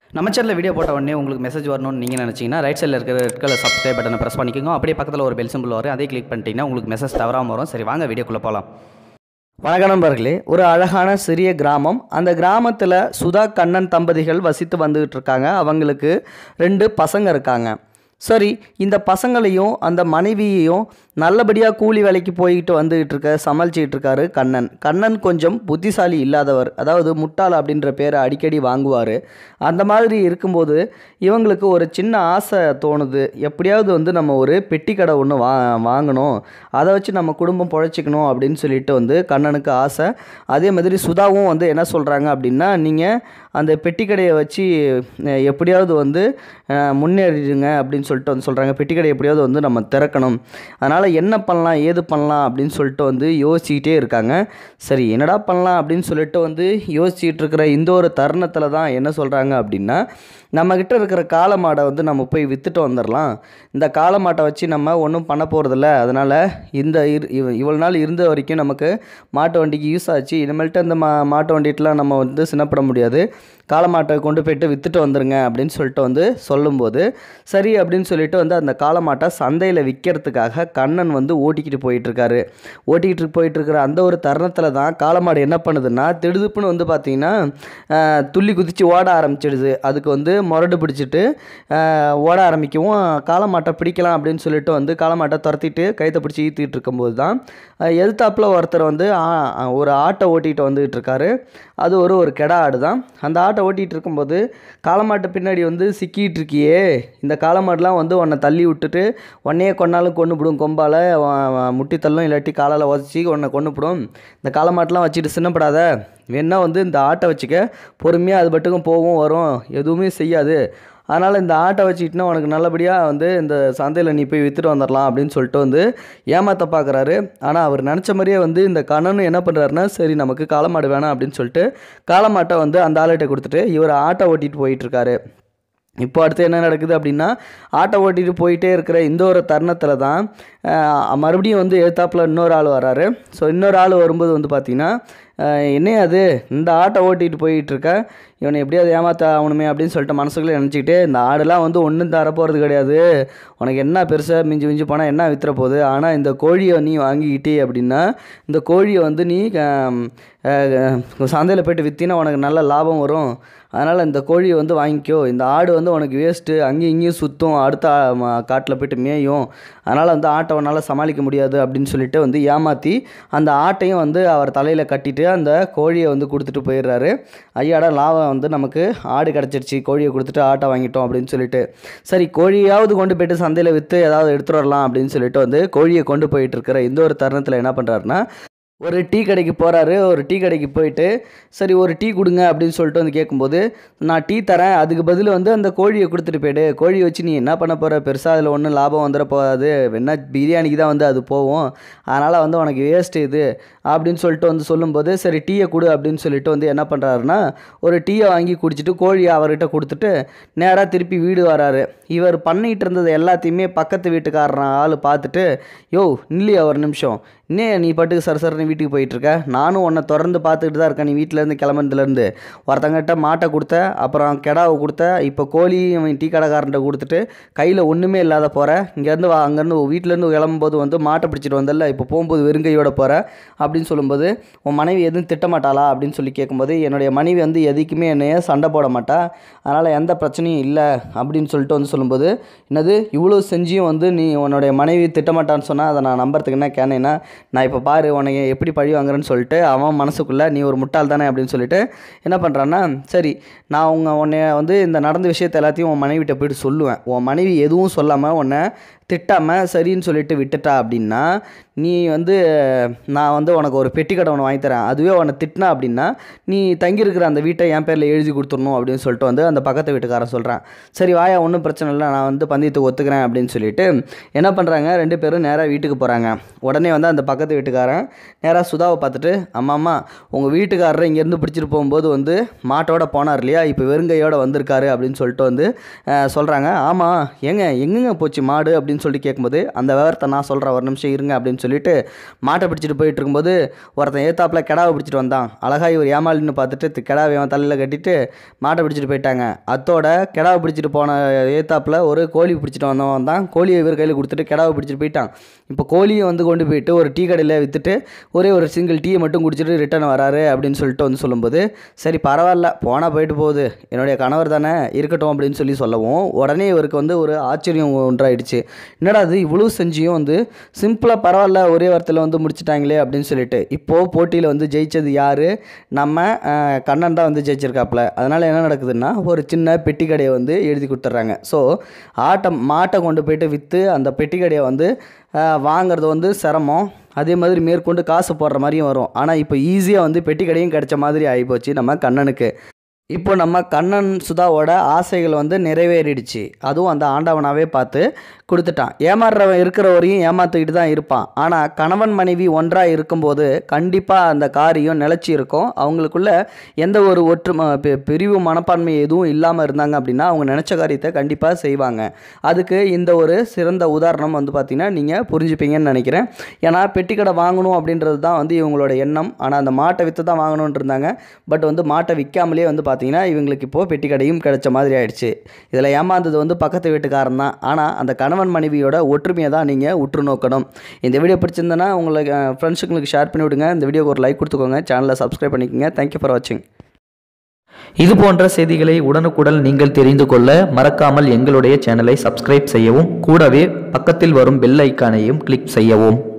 நம்ம சேனலில் வீடியோ போட்ட உடனே உங்களுக்கு மெசேஜ் வரணும்னு நீங்கள் நினச்சிங்கன்னா ரைட் சைடில் இருக்கிற ரெட் கலர் சப்ஸ்கிரைப் பட்டனை ப்ரெஸ் பண்ணிக்கோங்க அப்படியே பக்கத்தில் ஒரு பெல் சிம்பிள் வரும் அதே கிளிக் பண்ணிட்டீங்கன்னா உங்களுக்கு மெசேஜ் தவறாமல் வரும் சரி வாங்க வீடியோக்குள்ளே போகலாம் வணக்கம் நண்பர்களே ஒரு அழகான சிறிய கிராமம் அந்த கிராமத்தில் சுதா கண்ணன் தம்பதிகள் வசித்து வந்துகிட்டு இருக்காங்க அவங்களுக்கு ரெண்டு பசங்க இருக்காங்க சரி இந்த பசங்களையும் அந்த மனைவியையும் நல்லபடியாக கூலி வேலைக்கு போய்கிட்டு வந்துகிட்டு இருக்க சமாளிச்சுக்கிட்டு இருக்காரு கண்ணன் கண்ணன் கொஞ்சம் புத்திசாலி இல்லாதவர் அதாவது முட்டாள் அப்படின்ற பேரை அடிக்கடி வாங்குவார் அந்த மாதிரி இருக்கும்போது இவங்களுக்கு ஒரு சின்ன ஆசை தோணுது எப்படியாவது வந்து நம்ம ஒரு பெட்டி கடை ஒன்று வா வாங்கணும் அதை வச்சு நம்ம குடும்பம் பொழைச்சிக்கணும் அப்படின்னு சொல்லிட்டு வந்து கண்ணனுக்கு ஆசை அதே மாதிரி சுதாவும் வந்து என்ன சொல்கிறாங்க அப்படின்னா நீங்கள் அந்த பெட்டி கடையை வச்சு அஹ், எப்படியாவது வந்து அஹ், முன்னேறிடுங்க அப்படின்னு சொல்லிட்டு வந்து சொல்கிறாங்க பெட்டி கடை எப்படியாவது வந்து நம்ம திறக்கணும் அதனால் என்ன பண்ணலாம் ஏது பண்ணலாம் அப்படின்னு சொல்லிட்டு வந்து யோசிச்சுக்கிட்டே இருக்காங்க சரி என்னடா பண்ணலாம் அப்படின்னு சொல்லிட்டு வந்து யோசிச்சுட்டு இருக்கிற இந்த ஒரு தருணத்தில் தான் என்ன சொல்கிறாங்க அப்படின்னா நம்மக்கிட்ட இருக்கிற காளை மாடை வந்து நம்ம போய் விற்றுட்டு வந்துடலாம் இந்த காளை மாட்டை வச்சு நம்ம ஒன்றும் பண்ண போகிறதில்ல அதனால் இந்த இரு இவ- இவ்வளோ நாள் இருந்த வரைக்கும் நமக்கு மாட்டு வண்டிக்கு யூஸ் ஆச்சு இனிமேல்ட்டு அந்த மா மாட்டு வண்டிட்டுலாம் நம்ம வந்து சின்னப்பட முடியாது காளை மாட்டை கொண்டு போயிட்டு விற்றுட்டு வந்துருங்க அப்படின்னு சொல்லிட்டு வந்து சொல்லும்போது சரி அப்படின்னு சொல்லிட்டு வந்து அந்த காளை மாட்டை சந்தையில் விற்கிறதுக்காக கண்ணன் வந்து ஓட்டிக்கிட்டு போயிட்டுருக்காரு ஓட்டிக்கிட்டு போயிட்டுருக்கிற அந்த ஒரு தருணத்தில் தான் காளை மாடு என்ன பண்ணுதுன்னா திடுதுப்புன்னு வந்து பார்த்திங்கன்னா ஆஹ், துள்ளி குதித்து ஓட ஆரம்பிச்சிடுது அதுக்கு வந்து முரடு பிடிச்சிட்டு ஆஹ், ஓட ஆரம்பிக்கவும் காளை மாட்டை பிடிக்கலாம் அப்படின்னு சொல்லிட்டு வந்து காளை மாட்டை துரத்திட்டு கைத்தை பிடிச்சி ஈத்திட்டு இருக்கும்போது தான் ஆஹ், எதிர்த்தாப்புல ஒருத்தர் வந்து ஆ- ஒரு ஆட்டை ஓட்டிகிட்டு வந்துகிட்டு இருக்காரு அது ஒரு ஒரு கெடா ஆடு தான் அந்த ஆட்டை ஓட்டிகிட்டு இருக்கும்போது காளமாட்டு பின்னாடி வந்து சிக்கிட்டு இருக்கியே இந்த காளமாடுலாம் வந்து உன்னை தள்ளி விட்டுட்டு உன்னையே கொன்னாலும் கொண்டு விடும் கொம்பால் முட்டி தள்ளும் இல்லாட்டி காலால் உதச்சி உன்னை கொண்டு விடும் இந்த காளமாட்டெலாம் வச்சுட்டு சின்னப்படாத வேணா வந்து இந்த ஆட்டை வச்சுக்க பொறுமையாக அது பட்டுக்கும் போகும் வரும் எதுவுமே செய்யாது அதனால் இந்த ஆட்டை வச்சுக்கிட்டுனா உனக்கு நல்லபடியாக வந்து இந்த சந்தையில் நீ போய் விற்றுட்டு வந்துடலாம் அப்படின்னு சொல்லிட்டு வந்து ஏமாத்த பார்க்குறாரு ஆனால் அவர் நினச்ச மாதிரியே வந்து இந்த கண்ணனும் என்ன பண்ணுறாருன்னா சரி நமக்கு காளமாடு வேணாம் அப்படின்னு சொல்லிட்டு காளமாட்டை வந்து அந்த ஆளுகிட்ட கொடுத்துட்டு இவர் ஆட்டை ஓட்டிகிட்டு போயிட்டுருக்காரு இப்போ அடுத்து என்ன நடக்குது அப்படின்னா ஆட்டோ ஓட்டிட்டு போயிட்டே இருக்கிற இந்த ஒரு தருணத்தில் தான் ஆஹ், மறுபடியும் வந்து எழுத்தாப்பில் இன்னொரு ஆள் வராரு ஸோ இன்னொரு ஆள் வரும்போது வந்து பார்த்தீங்கன்னா என்ன அது இந்த ஆட்டோ ஓட்டிகிட்டு போயிட்டு இருக்க இவனை எப்படியாவது ஏமாத்த ஆகணுமே அப்படின்னு சொல்லிட்டு மனசுக்குள்ளே நினச்சிக்கிட்டு இந்த ஆடுலாம் வந்து ஒன்றும் தரப்போகிறது கிடையாது உனக்கு என்ன பெருசாக மிஞ்சி மிஞ்சி போனால் என்ன வித்துற போகுது ஆனால் இந்த கோழியை நீ வாங்கிக்கிட்டே அப்படின்னா இந்த கோழியை வந்து நீ சந்தையில் போயிட்டு விற்றினா உனக்கு நல்ல லாபம் வரும் அதனால் இந்த கோழியை வந்து வாங்கிக்கோ இந்த ஆடு வந்து உனக்கு வேஸ்ட்டு அங்கேயும் இங்கேயும் சுற்றும் அடுத்த காட்டில் போயிட்டு மேயும் அதனால் வந்து ஆட்டை உன்னால் சமாளிக்க முடியாது அப்படின்னு சொல்லிட்டு வந்து ஏமாற்றி அந்த ஆட்டையும் வந்து அவர் தலையில் கட்டிட்டு அந்த கோழியை வந்து கொடுத்துட்டு போயிடுறாரு ஐயாடா லாபம் வந்து நமக்கு ஆடு கிடச்சிருச்சு கோழியை கொடுத்துட்டு ஆட்டை வாங்கிட்டோம் அப்படின்னு சொல்லிட்டு சரி கோழியாவது கொண்டு போயிட்டு சந்தையில் விற்று ஏதாவது எடுத்துகிட்டு வரலாம் அப்படின்னு சொல்லிட்டு வந்து கோழியை கொண்டு போயிட்டு இருக்கிற இந்த ஒரு தருணத்தில் என்ன பண்ணுறாருன்னா ஒரு டீ கடைக்கு போகிறாரு ஒரு டீ கடைக்கு போயிட்டு சரி ஒரு டீ கொடுங்க அப்படின்னு சொல்லிட்டு வந்து கேட்கும்போது நான் டீ தரேன் அதுக்கு பதில் வந்து அந்த கோழியை கொடுத்துட்டு போயிடு கோழியை வச்சு நீ என்ன பண்ண போகிற பெருசாக அதில் ஒன்றும் லாபம் வந்துட போகாது என்ன பிரியாணிக்கு தான் வந்து அது போகும் அதனால் வந்து உனக்கு வேஸ்ட்டு இது அப்படின்னு சொல்லிட்டு வந்து சொல்லும்போது சரி டீயை கொடு அப்படின்னு சொல்லிட்டு வந்து என்ன பண்ணுறாருன்னா ஒரு டீயை வாங்கி குடிச்சிட்டு கோழியை அவர்கிட்ட கொடுத்துட்டு நேராக திருப்பி வீடு வராரு இவர் பண்ணிகிட்டு இருந்தது எல்லாத்தையுமே பக்கத்து வீட்டுக்காரன் ஆள் பார்த்துட்டு யோ இல்லையா ஒரு நிமிஷம் இன்னும் நீ பாட்டுக்கு சர சரன்னு வீட்டுக்கு போயிட்டு இருக்க நானும் உன்னை தொடர்ந்து பார்த்துக்கிட்டு தான் இருக்கேன் நீ வீட்டிலேருந்து கிளம்புனதுலேருந்து ஒருத்தங்கிட்ட மாட்டை கொடுத்த அப்புறம் கெடாவை கொடுத்த இப்போ கோழி இவன் டீ கடைக்காரன்ட்ட கொடுத்துட்டு கையில் ஒன்றுமே இல்லாத போகிற இங்கேருந்து வா அங்கேருந்து வீட்டிலேருந்து கிளம்பும்போது வந்து மாட்டை பிடிச்சிட்டு வந்தல இப்போ போகும்போது வெறுங்கையோட போகிற அப்படின்னு சொல்லும்போது உன் மனைவி எதுவும் திட்டமாட்டாளா அப்படின்னு சொல்லி கேட்கும்போது என்னுடைய மனைவி வந்து எதுக்குமே என்னைய சண்டை போட மாட்டா அதனால் எந்த பிரச்சனையும் இல்லை அப்படின்னு சொல்லிட்டு வந்து சொல்லும்போது என்னது இவ்வளோ செஞ்சியும் வந்து நீ உன்னுடைய மனைவி திட்டமாட்டான்னு சொன்னால் அதை நான் நம்புறதுக்கு என்ன கேனேன்னா நான் இப்போ பாரு உனக்கு எப்படி பழி வாங்குறேன்னு சொல்லிட்டு அவன் மனசுக்குள்ளே நீ ஒரு முட்டாள் தானே அப்படின்னு சொல்லிட்டு என்ன பண்ணுறான்னா சரி நான் உங்க உன்னை வந்து இந்த நடந்த விஷயத்த எல்லாத்தையும் உன் மனைவிட்ட போயிட்டு சொல்லுவேன் உன் மனைவி எதுவும் சொல்லாமல் உன்னை திட்டாமல் சரின்னு சொல்லிட்டு விட்டுட்டா அப்படின்னா நீ வந்து நான் வந்து உனக்கு ஒரு பெட்டி கடை ஒன்று வாங்கி தரேன் அதுவே உன்னை திட்டினா அப்படின்னா நீ தங்கியிருக்கிற அந்த வீட்டை என் பேரில் எழுதி கொடுத்துடணும் அப்படின்னு சொல்லிட்டு வந்து அந்த பக்கத்து வீட்டுக்காரன் சொல்கிறான் சரி வாயா ஒன்றும் பிரச்சனை இல்லை நான் வந்து பந்தயத்துக்கு ஒத்துக்கிறேன் அப்படின்னு சொல்லிட்டு என்ன பண்ணுறாங்க ரெண்டு பேரும் நேராக வீட்டுக்கு போகிறாங்க உடனே வந்து அந்த பக்கத்து வீட்டுக்காரன் நேராக சுதாவை பார்த்துட்டு அம்மா அம்மா உங்கள் வீட்டுக்காரரை இங்கேருந்து பிடிச்சிட்டு போகும்போது வந்து மாட்டோட போனார் இல்லையா இப்போ வெறுங்கையோட வந்திருக்காரு அப்படின்னு சொல்லிட்டு வந்து சொல்கிறாங்க ஆமாம் ஏங்க எங்கெங்க போச்சு மாடு அப்படின்னு அப்படின்னு சொல்லிட்டு கேட்கும்போது அந்த விவரத்தை நான் சொல்கிறேன் ஒரு நிமிஷம் இருங்க அப்படின்னு சொல்லிட்டு மாட்டை பிடிச்சிட்டு போயிட்டு இருக்கும்போது ஒருத்தன் ஏத்தாப்பில் கிடாவை பிடிச்சிட்டு வந்தான் அழகா இவர் ஏமாளின்னு பார்த்துட்டு தி- கிடாவை அவன் தலையில் கட்டிட்டு மாட்டை பிடிச்சிட்டு போயிட்டாங்க அத்தோட கிடாவை பிடிச்சிட்டு போன ஏத்தாப்பில் ஒரு கோழி பிடிச்சிட்டு வந்தவன் தான் கோழியை இவர் கையில் கொடுத்துட்டு கிடாவை பிடிச்சிட்டு போயிட்டான் இப்போ கோழியை வந்து கொண்டு போயிட்டு ஒரு டீ கடையில் விற்றுட்டு ஒரே ஒரு சிங்கிள் டீயை மட்டும் குடிச்சிட்டு ரிட்டர்ன் வராரு அப்படின்னு சொல்லிட்டு வந்து சொல்லும்போது சரி பரவாயில்ல போனால் போயிட்டு போகுது என்னுடைய கணவர் தானே இருக்கட்டும் அப்படின்னு சொல்லி சொல்லவும் உடனே இவருக்கு வந்து ஒரு ஆச்சரியம் ஒன்றாயிடுச்சு என்னடா அது இவ்வளோ செஞ்சியும் வந்து சிம்பிளாக பரவாயில்ல ஒரே வாரத்தில் வந்து முடிச்சிட்டாங்களே அப்படின்னு சொல்லிட்டு இப்போது போட்டியில் வந்து ஜெயிச்சது யார் நம்ம அஹ், கண்ணன் தான் வந்து ஜெயிச்சிருக்காப்புல அதனால் என்ன நடக்குதுன்னா ஒரு சின்ன பெட்டி கடையை வந்து எழுதி கொடுத்துட்றாங்க ஸோ ஆட்டம் மாட்டை கொண்டு போயிட்டு விற்று அந்த பெட்டி கடையை வந்து அஹ், வாங்குறது வந்து சிரமம் அதே மாதிரி மேற்கொண்டு காசு போடுற மாதிரியும் வரும் ஆனால் இப்போ ஈஸியாக வந்து பெட்டி கடையும் கிடைச்ச மாதிரி ஆகிப்போச்சு நம்ம கண்ணனுக்கு இப்போ நம்ம கண்ணன் சுதாவோட ஆசைகள் வந்து நிறைவேறிடுச்சு அதுவும் அந்த ஆண்டவனாவே பார்த்து கொடுத்துட்டான் ஏமாறுறவன் இருக்கிற வரையும் ஏமாற்றிக்கிட்டு தான் இருப்பான் ஆனால் கணவன் மனைவி ஒன்றாக இருக்கும்போது கண்டிப்பாக அந்த காரியம் நிலச்சி இருக்கும் அவங்களுக்குள்ள எந்த ஒரு ஒற்றுமை பெ- பிரிவு மனப்பான்மை எதுவும் இல்லாமல் இருந்தாங்க அப்படின்னா அவங்க நினச்ச காரியத்தை கண்டிப்பாக செய்வாங்க அதுக்கு இந்த ஒரு சிறந்த உதாரணம் வந்து பார்த்திங்கன்னா நீங்கள் புரிஞ்சுப்பீங்கன்னு நினைக்கிறேன் ஏன்னா பெட்டி கடை வாங்கணும் அப்படின்றது தான் வந்து இவங்களோட எண்ணம் ஆனால் அந்த மாட்டை விற்று தான் வாங்கணும்னு இருந்தாங்க பட் வந்து மாட்டை விற்காமலே வந்து பார்த்தீங்கன்னா இவங்களுக்கு இப்போது பெட்டி கடையும் கிடைச்ச மாதிரி ஆயிடுச்சு இதில் ஏமாந்தது வந்து பக்கத்து வீட்டுக்காரன் தான் ஆனால் அந்த கணவன் மனைவியோட ஒற்றுமையை தான் நீங்கள் உற்று நோக்கணும் இந்த வீடியோ பிடிச்சிருந்தனா உங்களுக்கு ஃப்ரெண்ட்ஸுங்களுக்கு ஷேர் பண்ணி விடுங்க இந்த வீடியோக்கு ஒரு லைக் கொடுத்துக்கோங்க சேனலை சப்ஸ்கிரைப் பண்ணிக்கோங்க தேங்க்யூ ஃபார் வாட்சிங் இது போன்ற செய்திகளை உடனுக்குடன் நீங்கள் தெரிந்து கொள்ள மறக்காமல் எங்களுடைய சேனலை சப்ஸ்கிரைப் செய்யவும் கூடவே பக்கத்தில் வரும் பெல் ஐக்கானையும் கிளிக் செய்யவும்